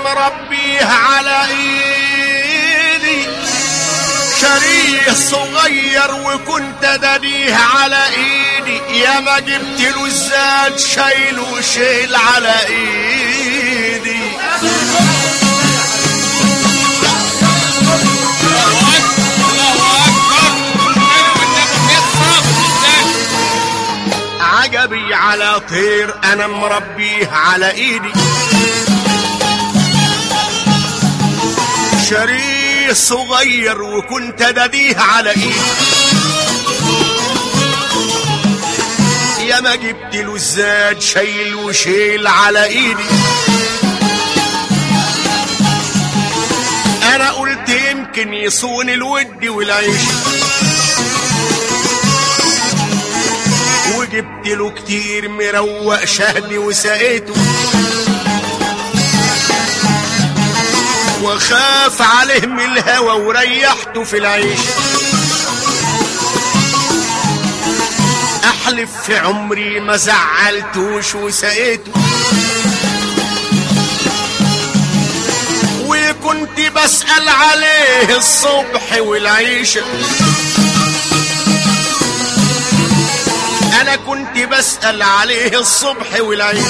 مربيه على ايدي شريه صغير وكنت دديه على ايدي يا ما جبت له الزاد شايل وشيل على ايدي عجبي على طير انا مربيه على ايدي شريه صغير وكنت دديه على ايدي يا ما جبت له الزاد شيل وشيل على ايدي انا قلت يمكن يصون الود والعيش وجبت له كتير مروق شهدي وسقيته وخاف عليه من الهوى وريحته في العيش احلف في عمري ما زعلتوش وسقيته وكنت بسأل عليه الصبح والعيشه انا كنت بسأل عليه الصبح والعيش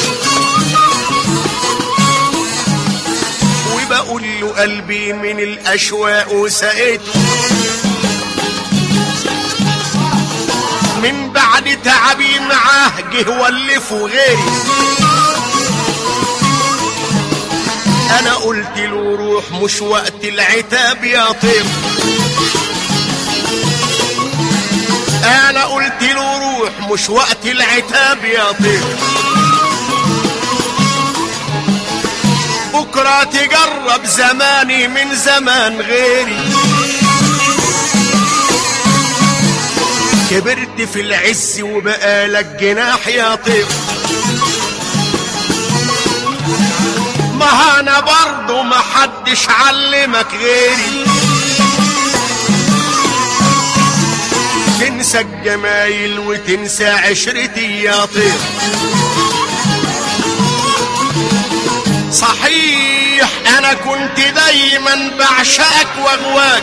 وبقول له قلبي من الاشواق وسقيته من بعد تعبي معاه جه ولفه غيري انا قلت له روح مش وقت العتاب يا طير انا قلت له روح مش وقت العتاب يا طير بكرة تجرب زماني من زمان غيري كبرت في العز وبقالك جناح يا طير ما انا برضه محدش علمك غيري تنسى الجمايل وتنسى عشرتي يا طير صحيح انا كنت دايما بعشقك واغواك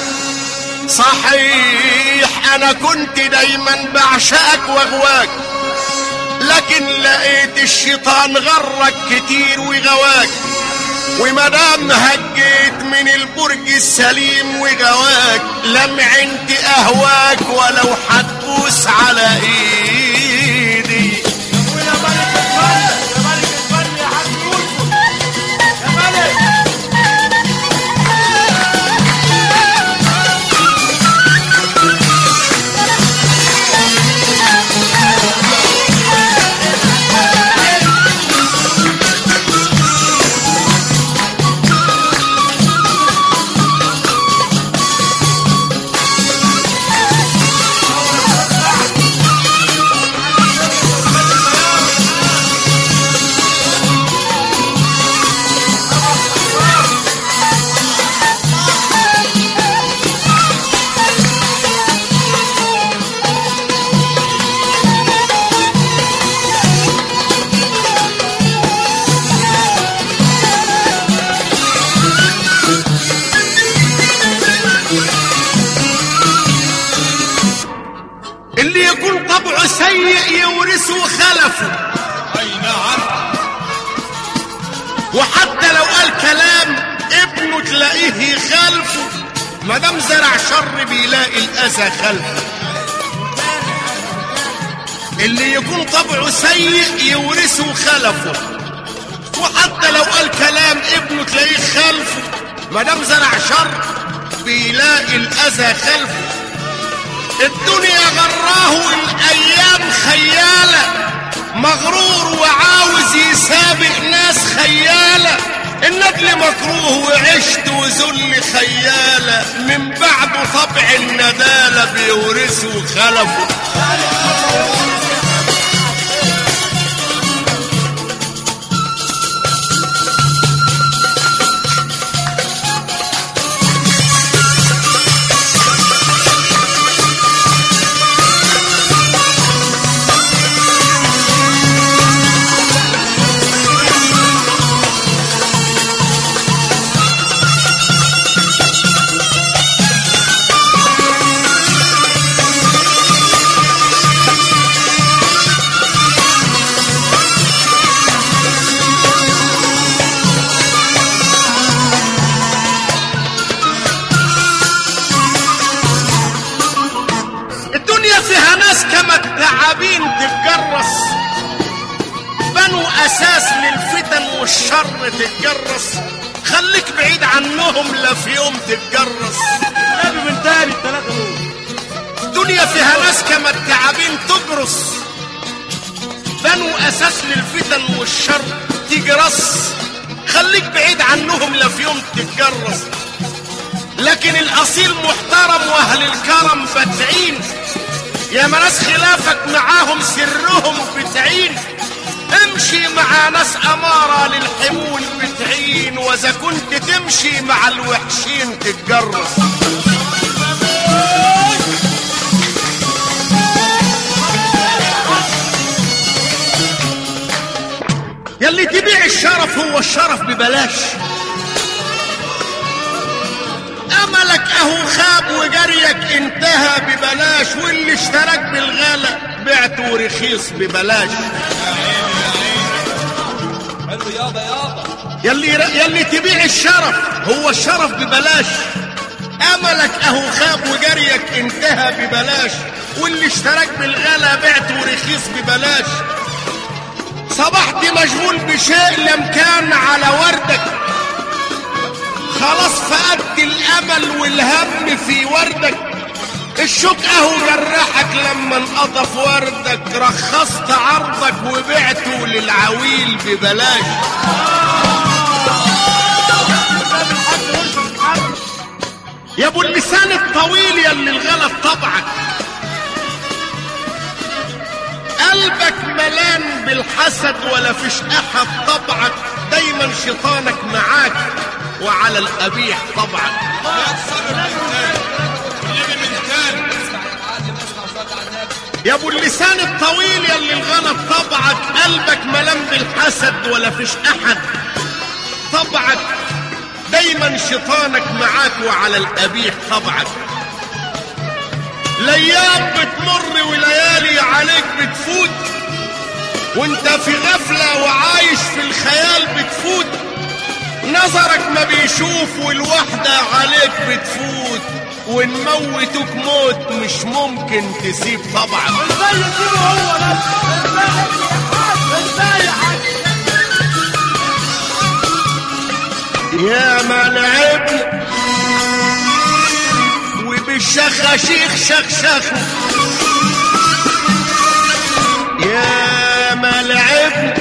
صحيح انا كنت دايما بعشقك واغواك لكن لقيت الشيطان غرك كتير وغواك ومدام هجيت من البرج السليم وغواك لم عنت اهواك ولو حتبوس على ايدي ويا ملك الفن يا ملك الفن يا حاج يوسف يا ملك اللي يكون طبعه سيء يورثه خلفه اي نعم وحتى لو قال كلام ابنه تلاقيه يخالفه ما دام زرع شر بيلاقي الاذى خلفه اللي يكون طبعه سيء يورثه خلفه وحتى لو قال كلام ابنه تلاقيه خلفه ما دام زرع شر بيلاقي الاذى خلفه الدنيا غراه الايام خياله مغرور وعاوز يسابق ناس خياله الندل مكروه وعشت وذل خياله من بعده طبع الندالة بيورثه خلفه للفتن والشر تتجرس خليك بعيد عنهم لا في يوم تتجرس النبي من تاني الثلاثة دول دنيا فيها ناس كما التعابين تجرس بنوا اساس للفتن والشر تجرس خليك بعيد عنهم لا في يوم تتجرس لكن الاصيل محترم واهل الكرم بتعين يا ما ناس خلافك معاهم سرهم بتعين امشي مع ناس اماره للحمول بتعين واذا كنت تمشي مع الوحشين تتجرس يلي تبيع الشرف هو الشرف ببلاش املك اهو خاب وجريك انتهى ببلاش واللي اشتراك بالغلا بعته رخيص ببلاش حلو يابا يابا يلي يلي تبيع الشرف هو الشرف ببلاش املك اهو خاب وجريك انتهى ببلاش واللي اشتراك بالغلا بعته رخيص ببلاش صبحت مشغول بشيء لم كان على وردك خلاص فقدت الامل والهم في وردك الشوك اهو جرحك لما انقطف وردك رخصت عرضك وبعته للعويل ببلاش النبي الحاج مرشد محمد يا ابو اللسان الطويل يا اللي الغلط طبعك قلبك ملان بالحسد ولا فيش احد طبعك دايما شيطانك معاك وعلى القبيح طبعك يا ابو اللسان الطويل يا اللي الغلط طبعك قلبك ملان بالحسد ولا فيش احد طبعك دايما شيطانك معاك وعلى القبيح طبعك الايام بتمر وليالي عليك بتفوت وانت في غفلة وعايش في الخيال بتفوت نظرك ما بيشوف والوحدة عليك بتفوت ونموتك موت مش ممكن تسيب طبعك ازاي يجيبه هو بس ازاي يا حاج يا ما لعبنا وبالشخاشيخ شخشخنا يا ما لعبنا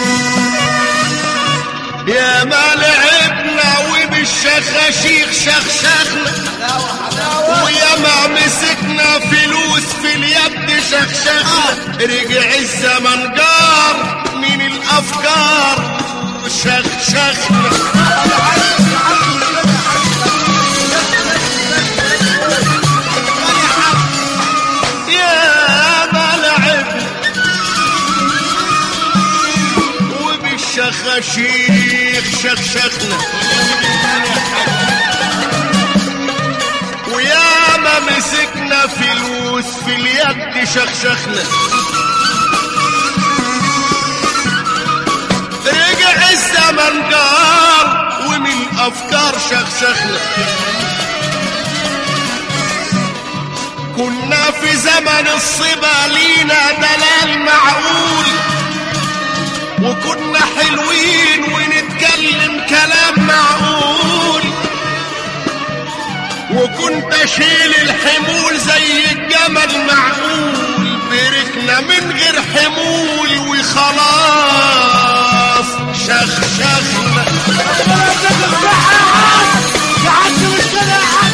يا ما لعبنا وبالشخاشيخ شخشخنا ويا ما مسكنا فلوس في اليد شخشخنا رجع الزمن جار من الافكار شخشخنا يا ما لعبنا وبالشخاشيخ شخشخنا ويا ما مسكنا فلوس في اليد شخشخنا رجع الزمن جار ومن افكار شخشخنا كنا في زمن الصبا لينا دلال معقول وكنا حلوين ونتكلم كلام معقول وكنت اشيل الحمول زي الجمل معقول بركنا من غير حمول وخلاص شخشخنا ربنا يديك الصحة يا حاج يا حاج مش كده يا حاج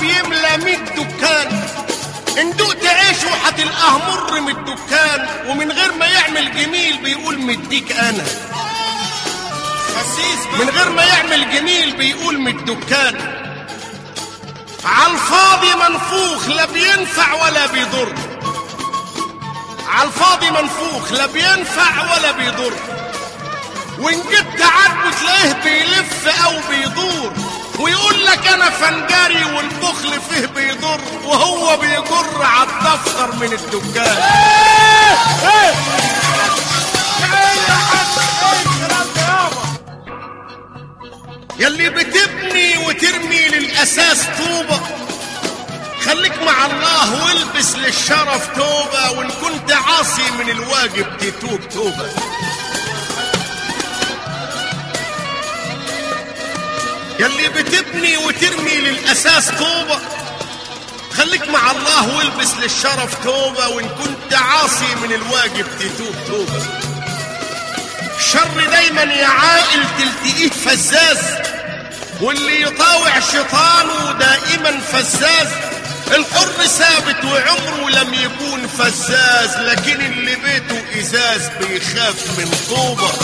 بيملى ميت دكان ان دقت عيش وهتلقاه مر من الدكان ومن غير ما يعمل جميل بيقول مديك انا من غير ما يعمل جميل بيقول من الدكان عالفاضي منفوخ لا بينفع ولا بيضر عالفاضي منفوخ لا بينفع ولا بيضر وان جبت عاجبه تلاقيه بيلف او بيدور ويقول لك انا فنجاري والبخل فيه بيضر وهو بيجر عالدفتر من الدكان يلي بتبني وترمي للاساس طوبه خليك مع الله والبس للشرف توبه وان كنت عاصي من الواجب تتوب توبه يلي بتبني وترمي للأساس طوبة خليك مع الله والبس للشرف توبة وإن كنت عاصي من الواجب تتوب توبة الشر دايما يا عائل تلتقيه فزاز واللي يطاوع شيطانه دائما فزاز الحر ثابت وعمره لم يكون فزاز لكن اللي بيته ازاز بيخاف من طوبه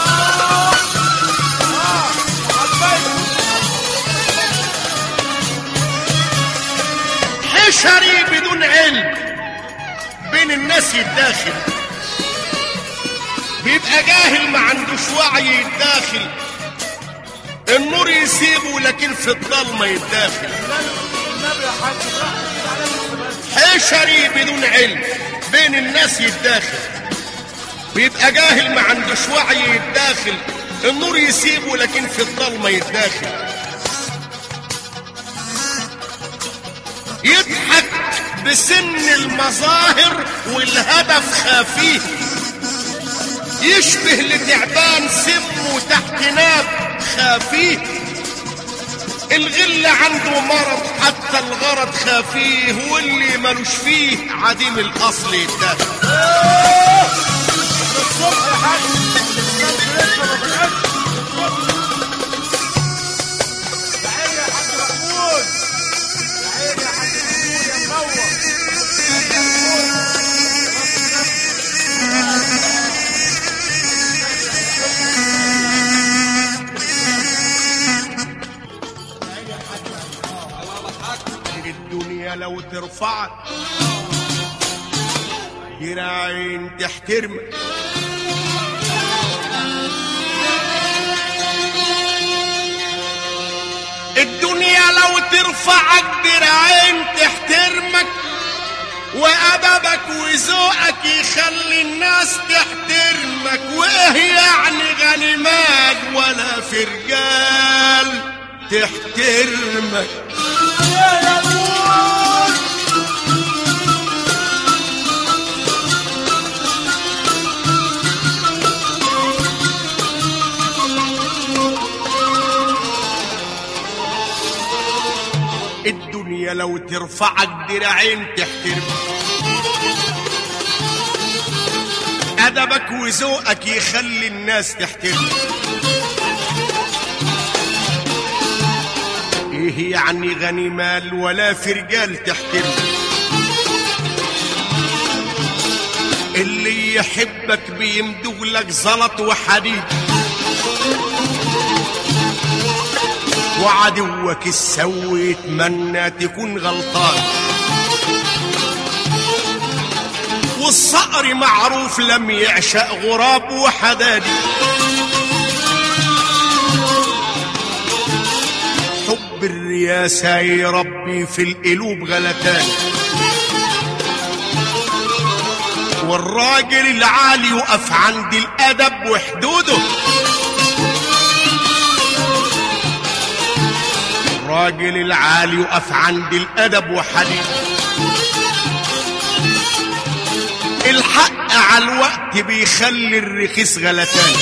حشري بدون علم بين الناس يتداخل بيبقى جاهل ما عندوش وعي يتداخل النور يسيبه لكن في الضلمه يتداخل النبي يا حاج حشري بدون علم بين الناس يتداخل بيبقى جاهل ما عندوش وعي يتداخل النور يسيبه لكن في الضلمه يتداخل يضحك بسن المظاهر والهدف خفيه يشبه لتعبان سمه تحت ناب خافيه الغل عنده مرض حتى الغرض خافيه واللي ملوش فيه عديم الاصل يتدخل الصبح يا حاج الشمس لسه ما طلعتش يا عيني يا حاج محمود يا عيني يا حاج محمود يا منور الدنيا لو ترفعك دراعين تحترمك الدنيا لو ترفعك دراعين تحترمك وأدبك وذوقك يخلي الناس تحترمك وإيه يعني غنيمات ولا فرجال تحترمك الدنيا لو ترفعك دراعين تحترمك أدبك وذوقك يخلي الناس تحترمك إيه يعني غني مال ولا في رجال تحترمك اللي يحبك بيمدغ لك زلط وحديد وعدوك السوي يتمنى تكون غلطان والصقر معروف لم يعشق غراب وحدادي حب الرياسة يربي في القلوب غلتان والراجل العالي يقف عند الأدب وحدوده الراجل العالي يقف عند الأدب وحديد الحق على الوقت بيخلي الرخيص غلتان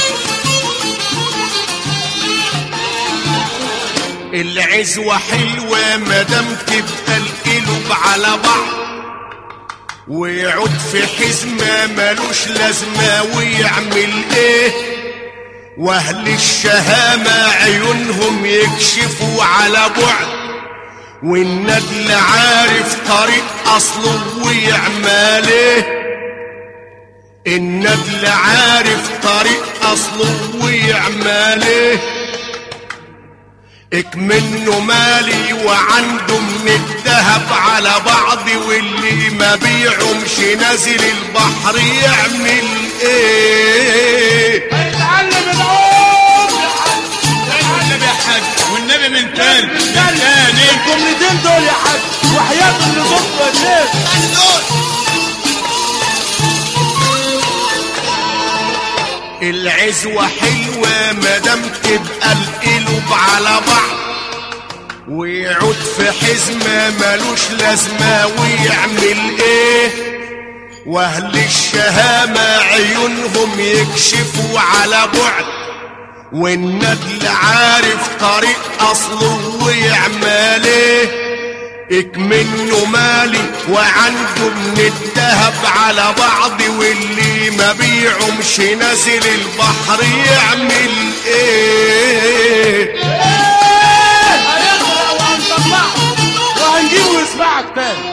العزوة حلوة مادام تبقى القلوب على بعض ويعود في حزمة ملوش لازمة ويعمل ايه واهل الشهامة عيونهم يكشفوا على بعد والندل عارف طريق اصله ويعماله الندل عارف طريق اصله ويعماله اكمنه مالي وعنده من الذهب على بعض واللي ما بيعمش نازل البحر يعمل ايه هيتعلم العود يا حاج والنبي يا حاج والنبي من تاني من تاني تاني الجملتين دول يا حاج وحياة اللي ضبط الناس العزوة حلوة مادام تبقى القلوب على بعض ويعود في حزمة ملوش لازمة ويعمل ايه واهل الشهامة عيونهم يكشفوا على بعد والندل عارف طريق اصله ويعمل ايه اكمنه مالي وعنده من الذهب على بعض واللي ما بيعمش نازل البحر يعمل ايه هيغرق وهنطلعه وهنجيبه يسمعك تاني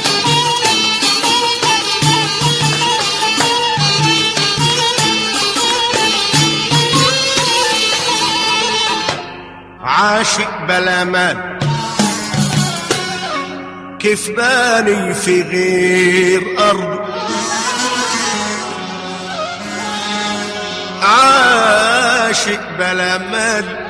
عاشق بلا مال كيف باني في غير أرض عاشق بلا مال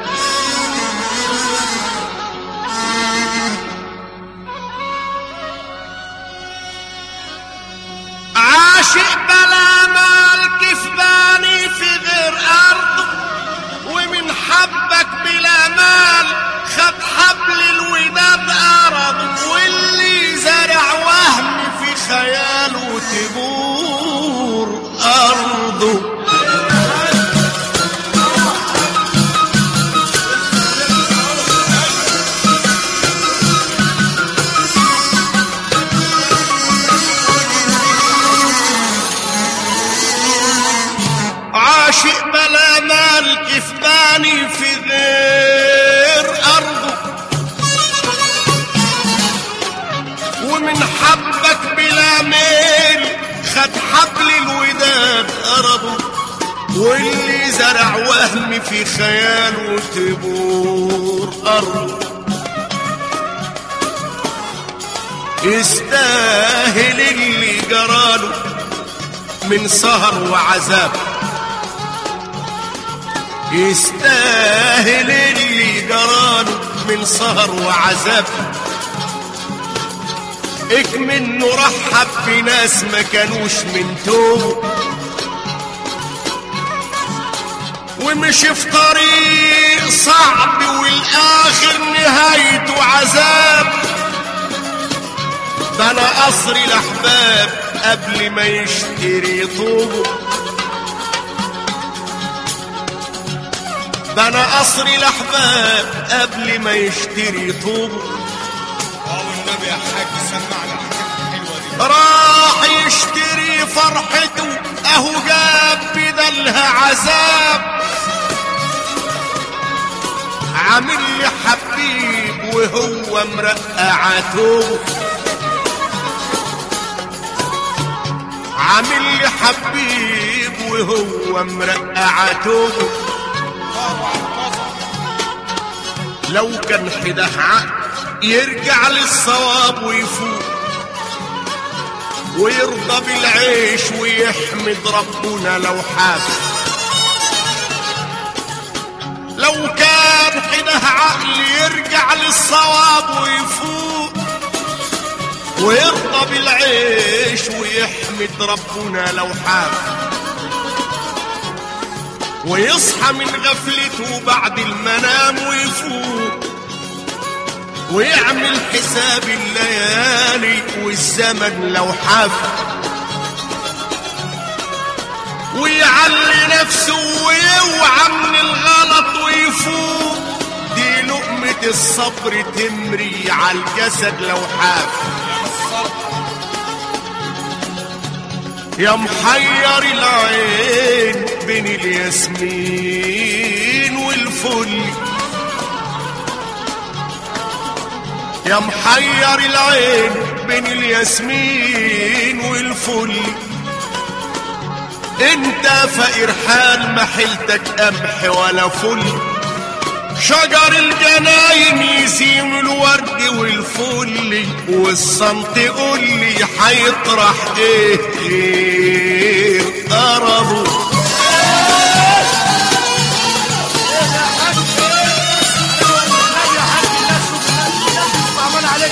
عاشق بلا مال كيف باني في غير أرض ومن حبك بلا مال خد حبل الوداد أرض واللي زرع وهم في خياله تبور أرضه عاشق بلا مال كيف باني في غير أرضه ومن حبك بلا ميل خد حبل الوداد أرضه واللي زرع وهم في خياله تبور أرضه يستاهل اللي جراله من سهر وعذاب يستاهل اللي جراله من سهر وعذاب اكمنه رحب بناس ما كانوش من توبه ومشي في طريق صعب والاخر نهايته عذاب بنى قصر الاحباب قبل ما يشتري طوبه بنى قصر الاحباب قبل ما يشتري طوبه اه والنبي يا حاج سمعنا الحاجات الحلوه دي راح يشتري فرحته اهو جاب بدلها عذاب عامل لي حبيب وهو مرقعته عامل لي حبيب وهو مرقعته لو كان حده عقل يرجع للصواب ويفوق ويرضى بالعيش ويحمد ربنا لو حاب لو كان حده عقل يرجع للصواب ويفوق ويرضى بالعيش ويحمد ربنا لو حاب ويصحى من غفلته بعد المنام ويفوق ويعمل حساب الليالي والزمن لو حاب ويعلي نفسه ويوعى من الغلط ويفوق دي لقمة الصبر تمري على الجسد لو حاب يا محير العين بين الياسمين والفل يا محير العين بين الياسمين والفل انت فقير حال ما حيلتك قمح ولا فل شجر الجناين يسيم الورد والفل والصمت قول لي هيطرح ايه غير قربه النبي يا حاج الناس الناس امان عليك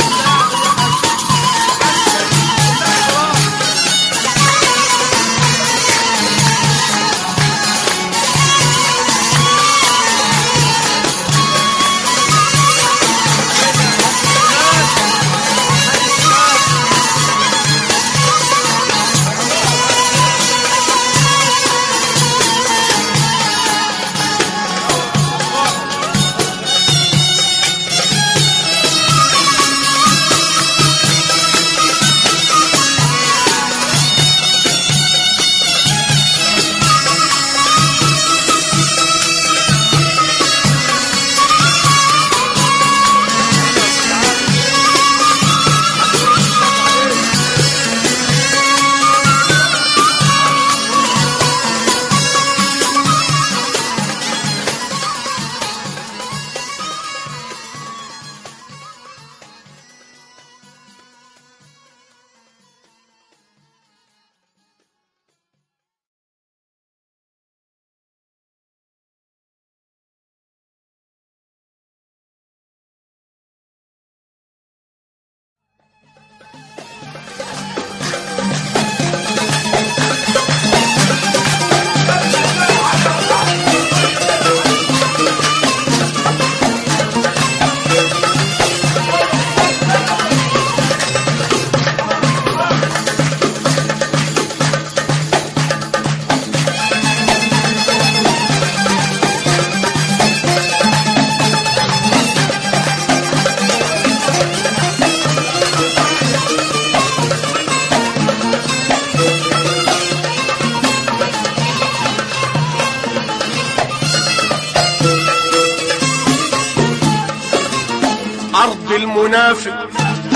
ارض المنافق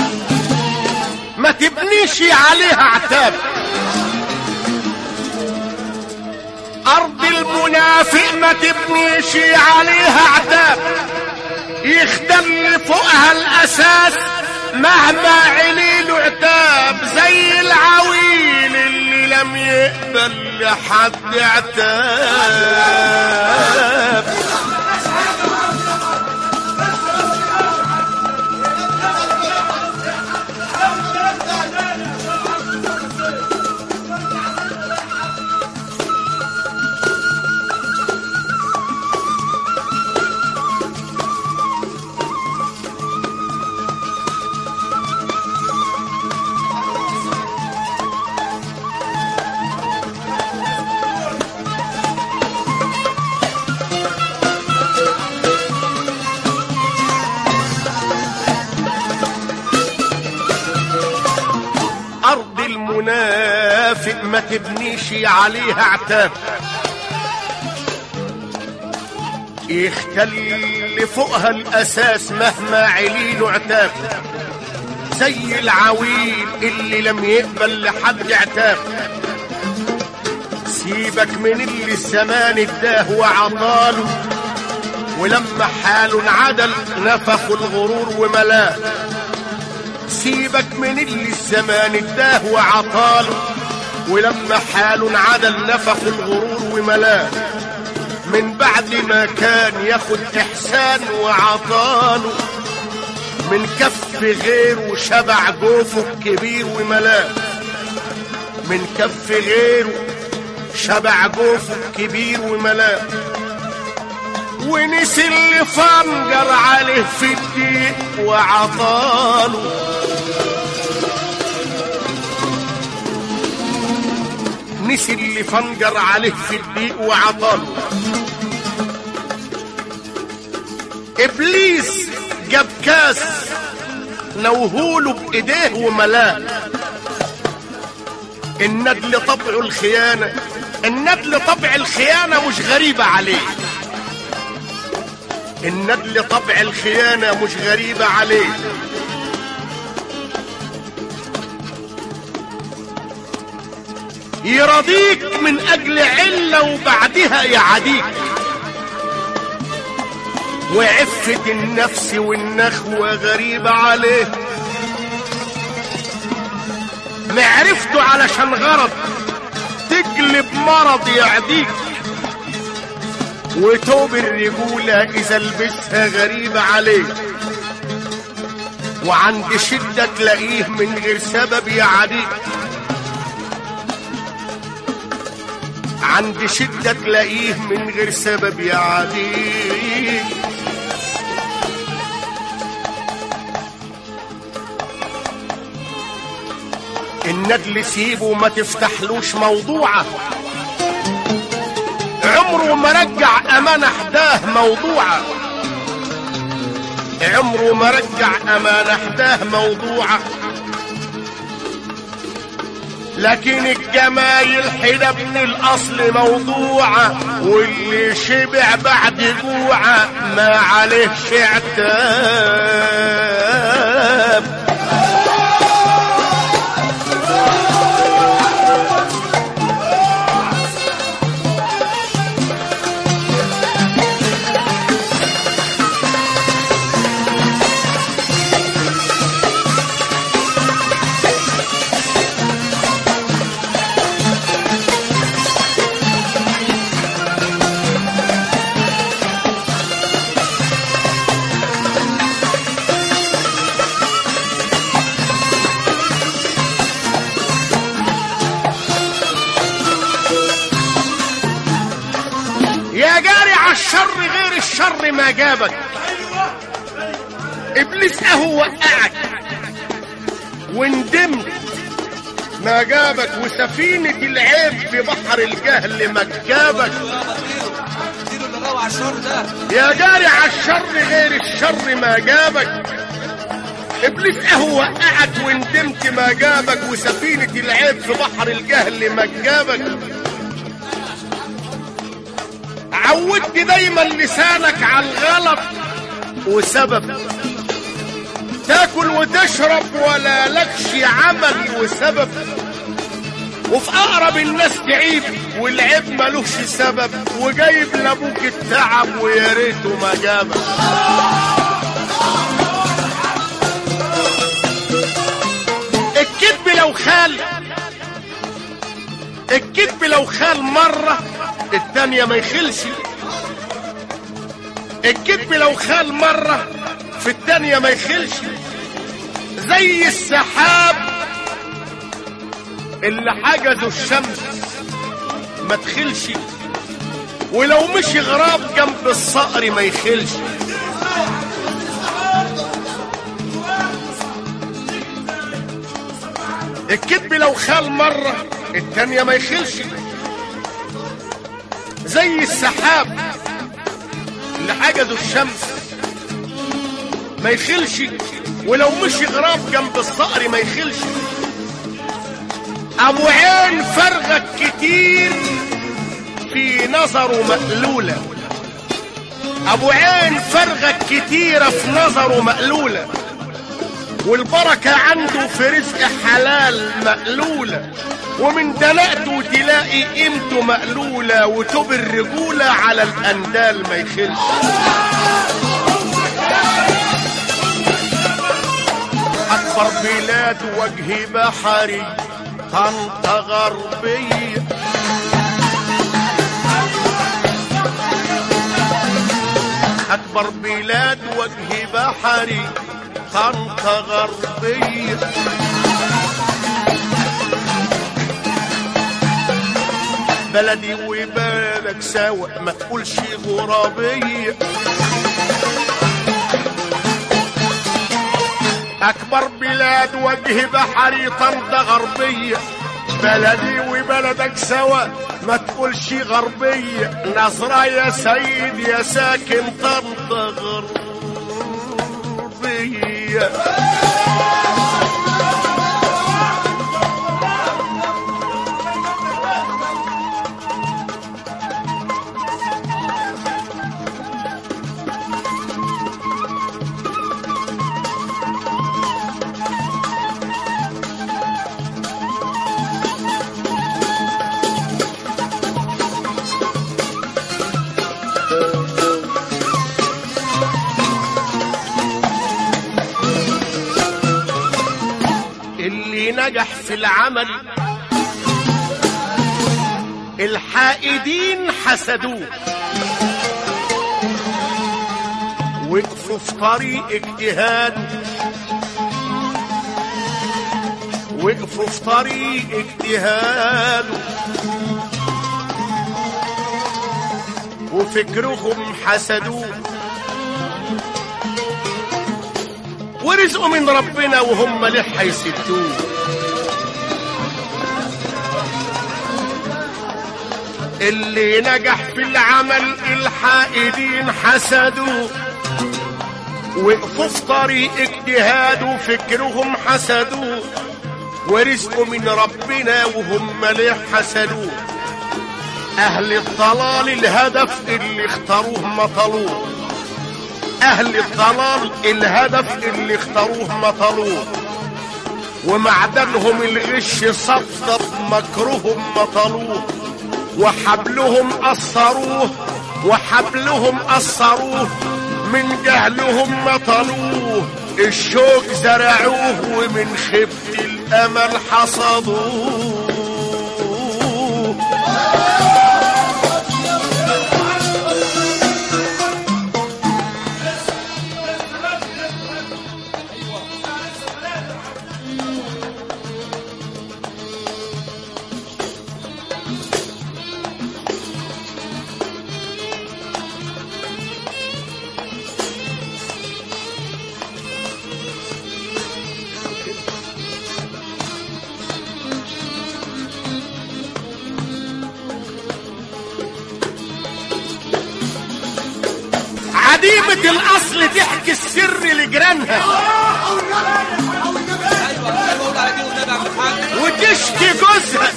ما تبنيش عليها عتاب ارض المنافق ما تبنيش عليها عتاب يخدم فوقها الاساس مهما علي له عتاب زي العويل اللي لم يقبل لحد عتاب ارض المنافق ما تبنيش عليها عتاب يختل فوقها الاساس مهما عليله عتاب زي العويل اللي لم يقبل لحد عتاب سيبك من اللي الزمان اداه وعطاله ولما حاله انعدل نفخ الغرور وملاه سيبك من اللي الزمان اداه وعطاله ولما حاله انعدل نفخ الغرور وملاه من بعد ما كان ياخد احسان وعطاله من كف غيره شبع جوفه كبير وملاه من كف غيره شبع جوفه كبير وملاه ونسي اللي فنجر عليه في الدين وعطاله نسي اللي فنجر عليه في الدين وعطاله ابليس جاب كاس نوهوله بايديه وملاه الندل طبع الخيانة الندل طبع الخيانة مش غريبة عليه الندل طبع الخيانة مش غريبة عليه يرضيك من اجل علة وبعدها يعاديك وعفة النفس والنخوة غريبة عليه معرفته علشان غرض تقلب مرض يعديك وتوب الرجولة إذا لبسها غريبة عليه وعند شدة تلاقيه من غير سبب يعاديك عند شدة تلاقيه من غير سبب يعاديك الندل سيبه ما تفتحلوش موضوعه عمره ما رجع امانه حداه موضوعه عمره ما رجع امانه حداه موضوعه لكن الجمايل حدا من الاصل موضوعه واللي شبع بعد جوعه ما عليهش عتاب يا جاري على الشر غير الشر ما جابك ابليس اهو وقعك وندمت ما جابك وسفينة العيب في بحر الجهل ما جابك اديله اللي روع على الشر ده يا جاري على الشر غير الشر ما جابك ابليس اهو وقعك وندمت ما جابك وسفينة العيب في بحر الجهل ما جابك عودت دايما لسانك على الغلط وسبب تاكل وتشرب ولا لكش عمل وسبب وفي اقرب الناس تعيب والعيب ملوش سبب وجايب لابوك التعب ويا ريته ما جابك الكذب لو خال الكذب لو خال مرة التانية ما يخلش الكذب لو خال مرة في التانية ما يخلش زي السحاب اللي حجزه الشمس ما تخلش ولو مشي غراب جنب الصقر ما يخلش الكذب لو خال مرة التانية ما يخلش زي السحاب اللي حجزه الشمس ما يخلش ولو مشي غراب جنب الصقر ما يخلش ابو عين فرغك كتير في نظره مقلولة ابو عين فرغك كتيرة في نظره مقلولة والبركة عنده في رزق حلال مقلولة ومن دلقته تلاقي قيمته مقلولة وتوب الرجولة على الأندال ما يخلش أكبر بلاد وجه بحري طنطا غربية أكبر بلاد وجه بحري طنطا غربية بلدي وبلدك سوا ما تقولش غرابية أكبر بلاد وجه بحري طنطا غربية بلدي وبلدك سوا ما تقولش غربية نظرة يا سيد يا ساكن طنطا غربية نجح في العمل الحائدين حسدوه وقفوا في طريق اجتهاد وقفوا في طريق اجتهاد وفكرهم حسدوه ورزقوا من ربنا وهم ليه هيسدوه اللي نجح في العمل الحائدين حسدوه وقفوا في طريق اجتهاد وفكرهم حسدوه ورزقوا من ربنا وهم ليه حسدوه اهل الضلال الهدف اللي اختاروه مطلوب اهل الضلال الهدف اللي اختاروه مطلوب ومعدنهم الغش صفصف مكرهم مطلوب وحبلهم قصروه وحبلهم قصروه من جهلهم مطلوه الشوك زرعوه ومن خبة الأمل حصدوه عديمة الأصل تحكي السر لجيرانها وتشكي جوزها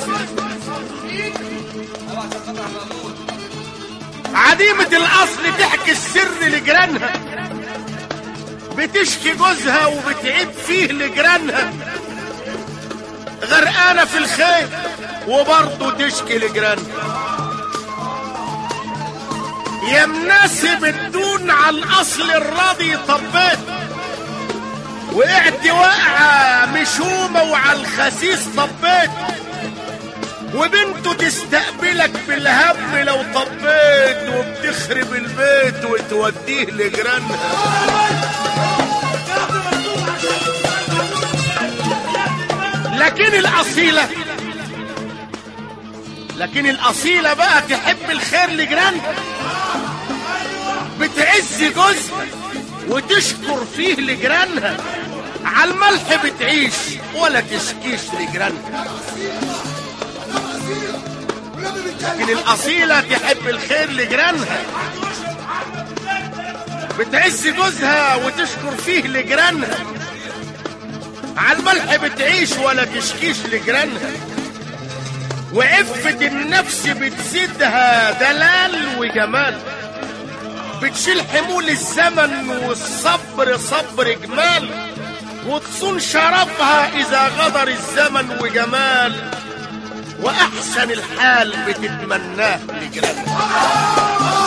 عديمة الأصل تحكي السر لجيرانها بتشكي جوزها وبتعيب فيه لجيرانها غرقانة في الخير وبرضه تشكي لجيرانها يا مناسب الدون على الأصل الراضي طبيت وقعت واقعة مشومة وعلى الخسيس طبيت وبنته تستقبلك بالهم لو طبيت وبتخرب البيت وتوديه لجيرانها لكن الأصيلة لكن الأصيلة بقى تحب الخير لجيرانها بتعز جوزها وتشكر فيه لجيرانها على الملح بتعيش ولا تشكيش لجيرانها لكن الأصيلة تحب الخير لجيرانها بتعز جوزها وتشكر فيه لجيرانها على الملح بتعيش ولا تشكيش لجيرانها وعفة النفس بتزيدها دلال وجمال بتشيل حمول الزمن والصبر صبر جمال وتصون شرفها إذا غدر الزمن وجمال وأحسن الحال بتتمناه لجيرانها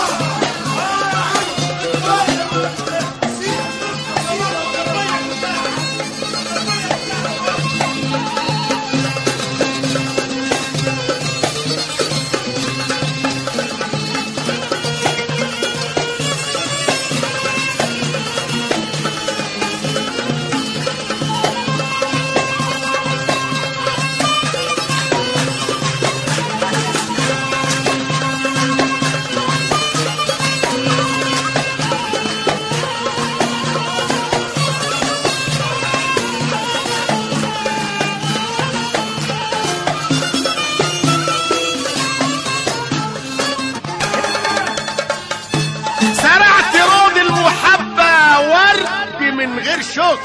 زرعت رود المحبة ورد من غير شوك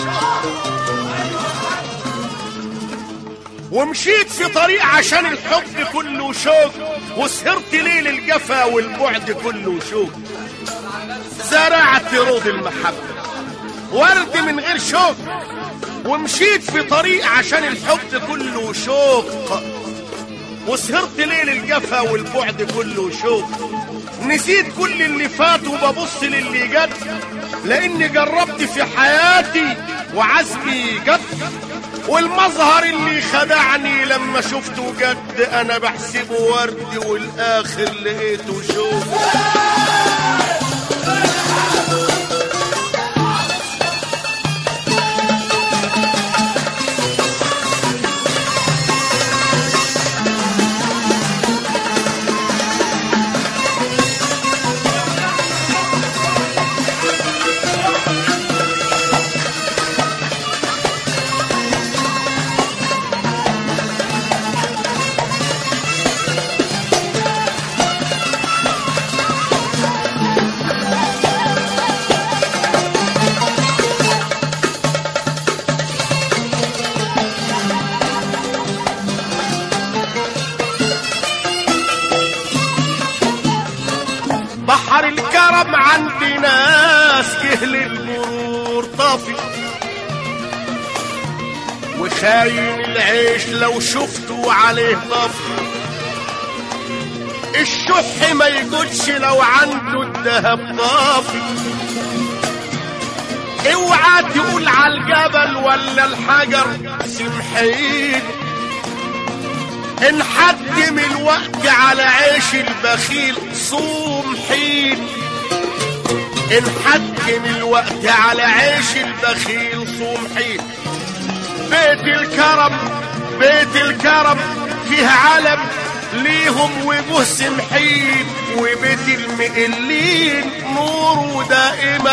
ومشيت في طريق عشان الحب كله شوك وسهرت ليل الجفا والبعد كله شوك زرعت رود المحبة ورد من غير شوك ومشيت في طريق عشان الحب كله شوق وسهرت ليل الجفا والبعد كله شوق نسيت كل اللي فات وببص للي جد لاني جربت في حياتي وعزمي جد والمظهر اللي خدعني لما شفته جد انا بحسبه ورد والاخر لقيته شوف بحر الكرم عندي ناس كهل المرور طافي وخاين العيش لو شفته عليه طافي الشح ما يقولش لو عنده الذهب طافي اوعى تقول على الجبل ولا الحجر سمحين انحتم الوقت على عيش البخيل صوم حين انحتم الوقت على عيش البخيل صوم حين بيت الكرم بيت الكرم فيه علم ليهم وجوه سمحين وبيت المقلين نوره دائما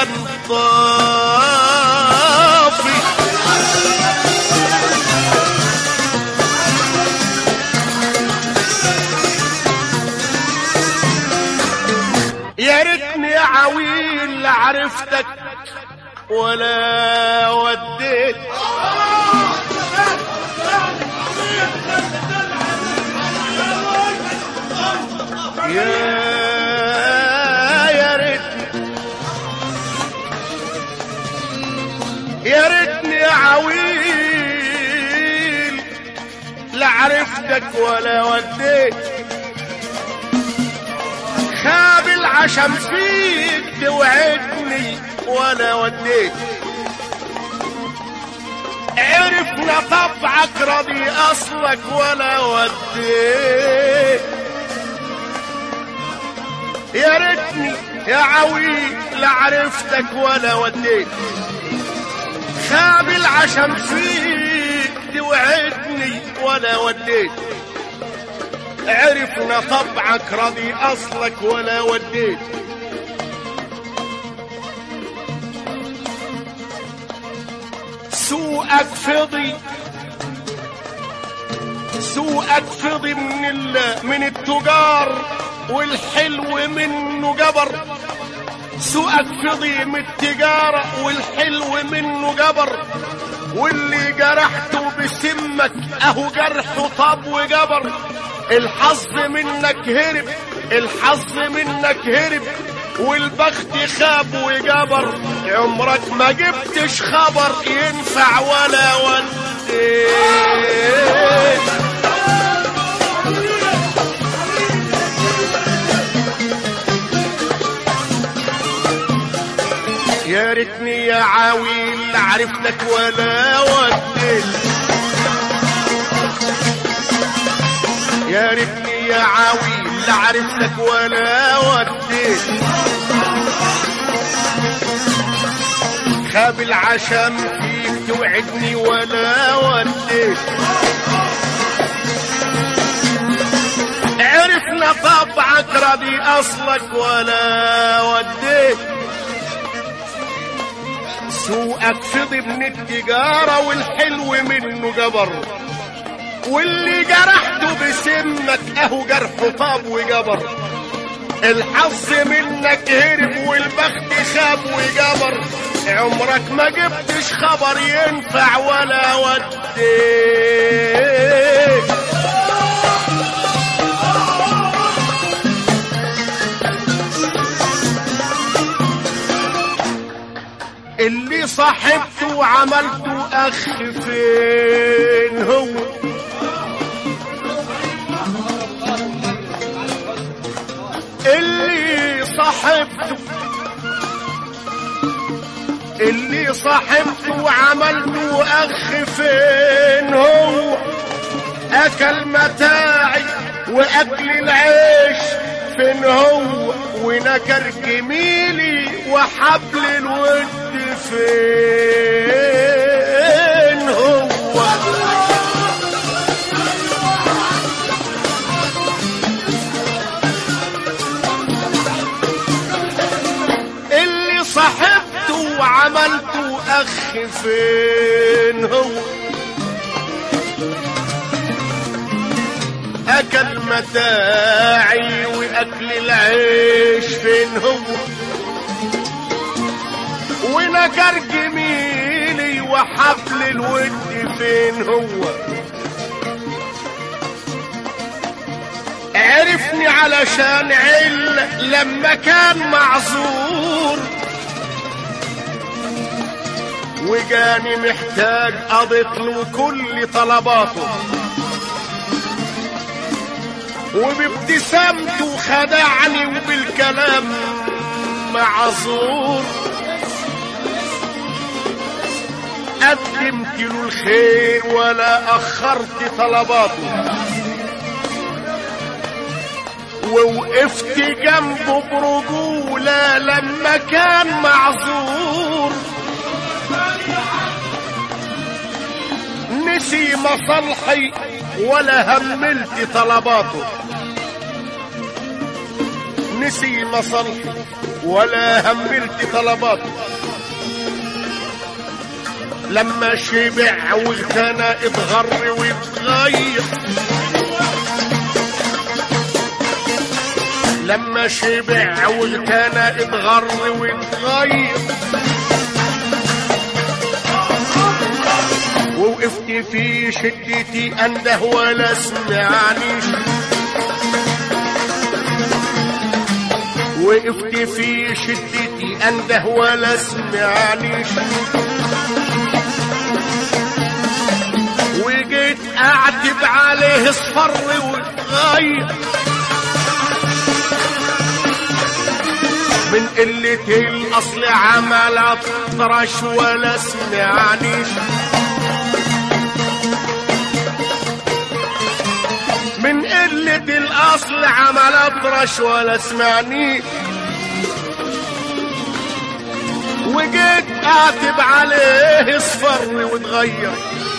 طافي يا ريتني يا عويل عرفتك ولا وديت يا يا ريتني يا ريتني يا عويل لا عرفتك ولا وديت خاب العشم فيك توعدني ولا وديت عرفنا طبعك رضي اصلك ولا وديت يا ريتني يا عويل لا عرفتك ولا وديت خاب العشم فيك توعدني ولا وديت عرفنا طبعك رضي اصلك ولا وديت سوءك فضي سوءك فضي من ال... من التجار والحلو منه جبر سوءك فضي من التجارة والحلو منه جبر واللي جرحته بسمك اهو جرحه طب وجبر الحظ منك هرب الحظ منك هرب والبخت خاب وجبر عمرك ما جبتش خبر ينفع ولا وديت يا ريتني يا عاويل عرفتك ولا وديت يا ريتني يا عاويل عرفتك ولا وديت خاب العشم فيك توعدني ولا وديت عرفنا طبعك راضي اصلك ولا وديت سوقك فضي من التجارة والحلو منه جبر واللي جرحته بسمك اهو جرحه طاب وجبر الحظ منك هرب والبخت خاب وجبر عمرك ما جبتش خبر ينفع ولا وديت اللي صاحبته وعملته اخ فين هو اللي صاحبته اللي صاحبته وعملته اخ فين هو اكل متاعي واكل العيش فين هو ونكر جميلي وحبل الود فين هو اللي صاحبته وعملته اخ فين هو اكل متاعي واكل العيش فين هو ونكر جميلي وحبل الود فين هو عرفني علشان عل لما كان معذور وجاني محتاج قضيت له كل طلباته وبابتسامته خدعني وبالكلام معذور قدمت له الخير ولا أخرت طلباته ووقفت جنبه برجولة لما كان معذور نسي مصالحي ولا هملت طلباته نسي مصالحي ولا هملت طلباته لما شبع واغتنى اتغر واتغير لما شبع واغتنى اتغر واتغير ووقفت في شدتي انده ولا سمعنيش وقفت في شدتي انده ولا سمعنيش وجيت اعتب عليه اصفر واتغير من قلة الأصل عمل أطرش ولا سمعنيش من قلة الأصل عمل أطرش ولا سمعنيش وجيت أعتب عليه اصفر واتغير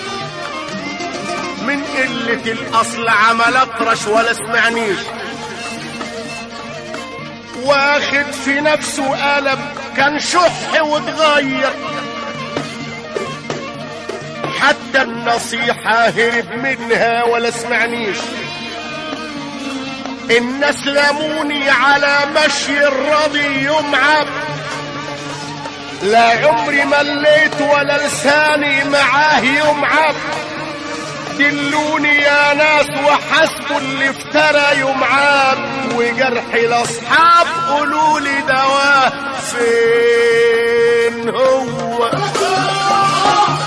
من قلة الأصل عمل أطرش ولا سمعنيش واخد في نفسه قلم كان شح واتغير حتى النصيحة هرب منها ولا سمعنيش الناس لاموني على مشي الرضي يوم عب لا عمري مليت ولا لساني معاه يوم عب دلوني يا ناس وحسبوا اللي افترى يوم عاب وجرحي الاصحاب قولوا لي دواه فين هو